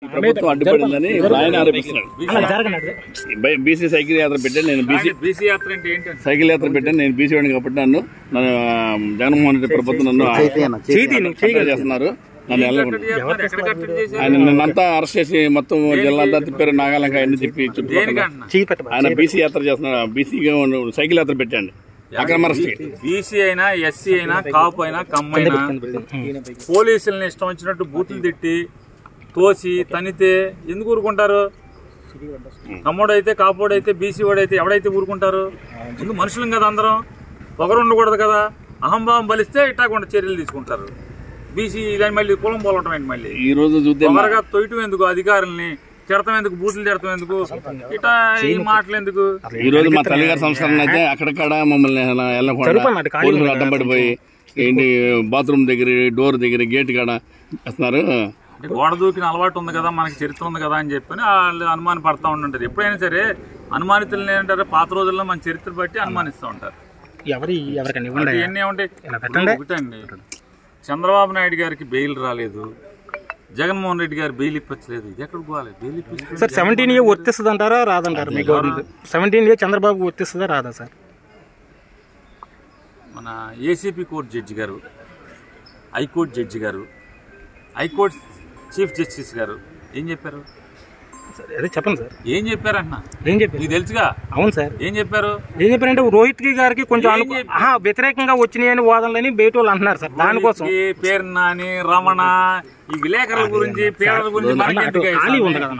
ఈ ప్రభుత్వం అడ్డుపడిందని ఆయన ఆరోపిస్తున్నాడు బై- బీసీ సైకిల్ యాత్ర పెట్టాను నేను బీసీ బీసీ యాత్ర అంటే ఏంటంటే సైకిల్ యాత్ర పెట్టాను నేను బీసీ వాడిని కాబట్టి నన్ను నన్ను ఆ, జగన్మోహన్ రెడ్డి ప్రభుత్వం నన్ను కట్టడి చేస్తున్నారు నన్ను వెళ్ళకుండా ఎక్కడ కట్టడి చేశారు ఆయన నన్నంతా అరెస్ట్ చేసి మొత్తం జిల్లా అంతా తిప్పారు నాగాలంక అన్ని తిప్పి చుట్టుపక్కల దేనికంటున్నా ఆయన బీసీ యాత్ర చేస్తున్నాడు బీసీగా సైకిల్ యాత్ర పెట్టండి అక్రమ అరెస్ట్ బీసీ అయినా ఎస్సీ అయినా కాపు అయినా కమ్మైనా పోలీసుల్ని ఇష్టం వచ్చినట్టు బూతులు తిట్టి తోసి తనితే ఎందుకు ఊరుకుంటారు కమ్మోడైతే కాపోడైతే బీసీ వాడైతే ఎవడైతే ఊరుకుంటారు ముందు మనుషులం కదా అందరం ఒకరు ఉండకూడదు కదా అహంభావం బలిస్తే ఇట్టాకుండా చర్యలు తీసుకుంటారు బీసీ దాని మళ్ళీ కులం పోలటం ఏంటి మళ్ళీ ఈ రోజు చూస్తే మా- తొందరగా తొయ్యటం ఎందుకు అధికారుల్ని తిడతాం ఎందుకు బూతులు తిడతాం ఎందుకు ఇటా ఈ మాటలు ఎందుకు ఈ రోజు మా తల్లిగారి సంస్కరణ అయితే అక్కడక్కడ మమ్మల్ని అలా వెళ్ళకుండా పోలీసులు అడ్డం పడిపోయి ఏంటి బాత్రూమ్ దగ్గర డోర్ దగ్గర గేట్ కాడ వేస్తున్నారు అంటే గోడ దూకిన అలవాటు ఉంది కదా మనకి చరిత్ర ఉంది కదా అని చెప్పని వాళ్ళు అనుమాన పడతా ఉంటుంటారు ఎప్పుడైనా సరే అనుమానితులు ఏంటంటారు పాత రోజుల్లో మన చరిత్ర బట్టి అనుమానిస్తూ ఉంటారు ఎవరి ఎవరికైనా ఇవ్వండి అంటే ఇవన్నీ ఏమంటే ఒకటండి చంద్రబాబు నాయుడు గారికి బెయిల్ రాలేదు జగన్మోహన్ రెడ్డి గారు బెయిల్ ఇప్పచ్చలేదు ఇది ఎక్కడ పోవాలి బెయిల్ ఇప్పించలేదు సార్ సెవెంటీన్ ఏ వర్తిస్తుంది అంటారా రాదంటారా మీ గవర్నమెంట్ సెవెంటీన్ ఏ చంద్రబాబు వర్తిస్తుందా రాదా సార్ మన ఏసీపీ కోర్టు జడ్జి గారు హైకోర్టు జడ్జి గారు హైకోర్టు చీఫ్ జస్టిస్ గారు ఏం చెప్పారు సార్ అదే చెప్పండి సార్ ఏం చెప్పారంటున్నా ఏం చెప్పారు నీకు తెలుసుగా అవును సార్ ఏం చెప్పారు ఏం చెప్పారంటే రోహిత్ కి గారికి కొంచెం ఏం అనుకూ- చెప్పారు? ఆహా, వ్యతిరేకంగా వచ్చినాయని వాదనలని బయట వాళ్ళు అంటున్నారు సార్ దానికోసం ఈ పేరు నాని రమణ ఈ విలేకరుల గురించి పేదల గురించి మనకి అటు ఖాళీ ఉంది కదా